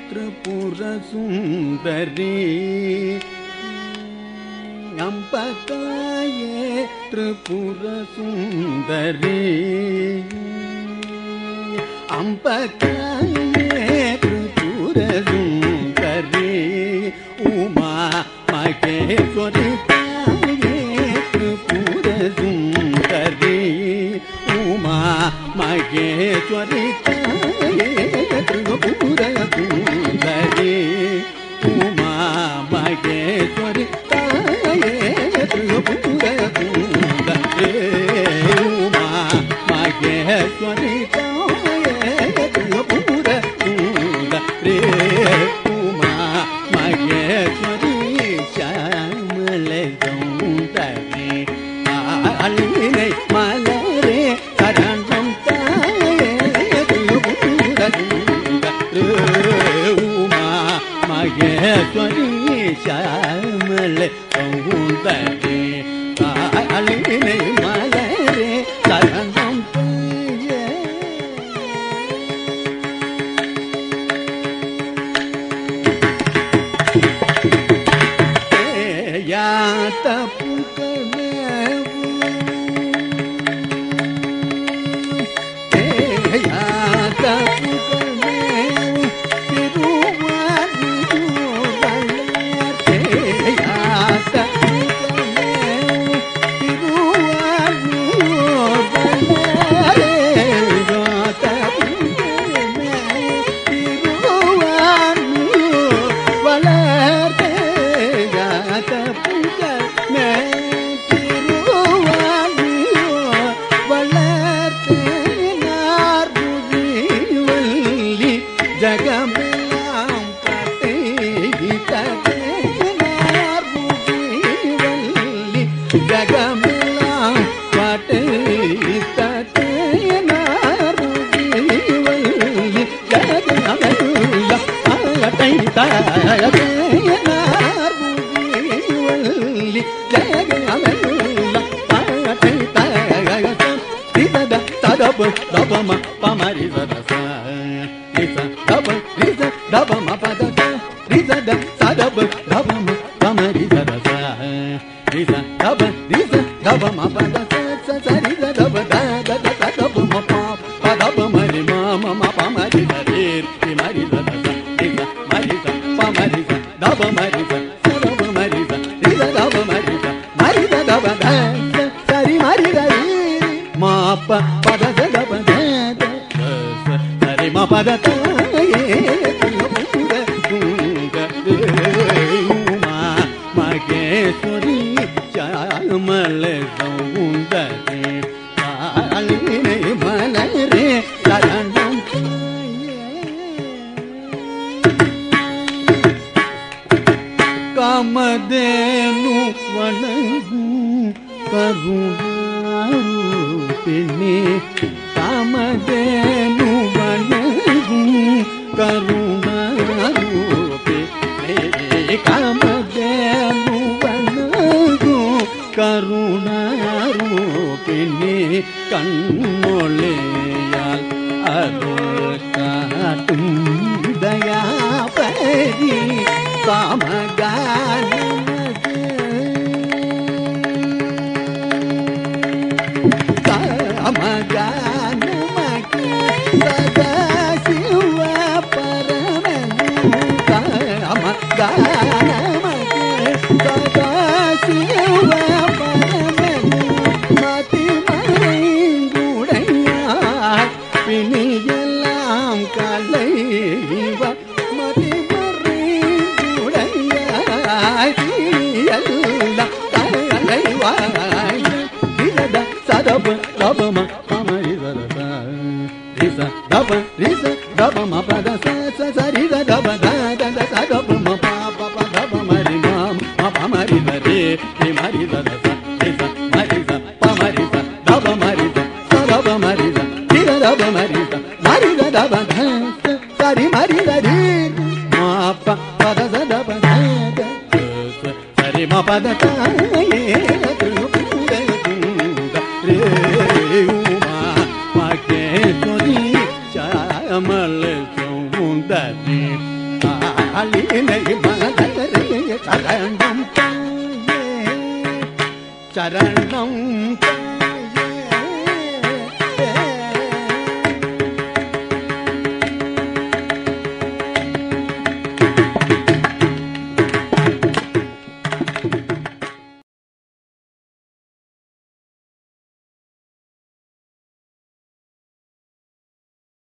திரிபுர சுந்தரி அம்பதாயே திரிபுர சுந்தரி அம்பதாயே திரிபுர சுந்தரி உமா மகேஸ்வரி தாயே திரிபுர சுந்தரி உமா மகேஸ்வரி தாயே திரிபுர சுந்தரி உமா மகேஸ்வரி தாயே திரிபுர சுந்தரி உமா மகேஸ்வரி தாயே திரிபுர சுந்தரி உமா மகேஸ்வரி சாமல சௌந்தரி அல்லினை மலரே கரணம் தாயே திரிபுர சுந்தரி உமா மகேஸ்வரி சாமல சௌந்தரி அல்லினை மலரே கரணம் தாயே யாத்த புகழேவு யாத்த புகழேவு திருவாரூர் யாத்த புகழேவு திருவாரூர் யாத்த புகழேவு திருவாரூர் வளர்த்தே யாத்த புகழ் மே திருவாரூர் வளர்த்தே நார்முகி வள்ளி ஜகமெல்லாம் காட்டே தகே நார்முகி வள்ளி ஜகமெல்லாம் காட்டே தகே நார்முகி வள்ளி ஜகமெல்லாம் காட்டே தகே நார்முகி வள்ளி ஜகமெல்லாம் காட்டே தகே ரிசத தடப தபம பமரி சதச ரிச தப ரிச தபம பதச ரிசத தடப தபம பமரி சதச ரிச தப ரிச தபம பதச ச சரி தப தத தடபம ப பதப மரி மம ம பமரி சரீர் ரி மரி சதச ரிச மரி ச பமரி ச தப மரி ச சதப மரி ச ரிச தப மரி ச மரி ச தப த சரி மரி சரி மாப்ப பத சதப த சரி மா பத தாயே புங்க புங்க உமா மகேஸ்வரி சாமல சௌந்தரே காலினை மலரே சரணம் காமதேனு வணங்கும் கருணாரூபிணி காமதேனு வணங்கும் கருணாரூபிணி காமதேனு வணங்கும் கருணாரூபிணி கண்ணொழியால் அருள் காட்டும் தயாபரி காமகானமக்கு சதாசிவ பரமனு காமகானமக்கு சதாசிவ பரமனு மதிமறைந்துடையார் பிணியெல்லாம் கலைவ மதிமறைந்துடையார் பிணியெல்லாம் கலைவாய் ரிசத சதப ரபம பமரி சரச ரிச தப ரிச தபம பத ச ச ச ரிச தப த த த சதப ம ப ப ப தப மரி ம ம பமரி ச ரே ரி மரி சரச ரிச மரி ச பமரி ச தப மரி ச சதப மரி ச ரிச தப மரி ச மரி ச தப த ச சரி மரி ச ரி ம ப பத ச தப த த ச சரி ம பத த ஏ திருப்புர துங்க ரே உமா மகேஸ்வரி சாமல சௌந்தரி சரணம்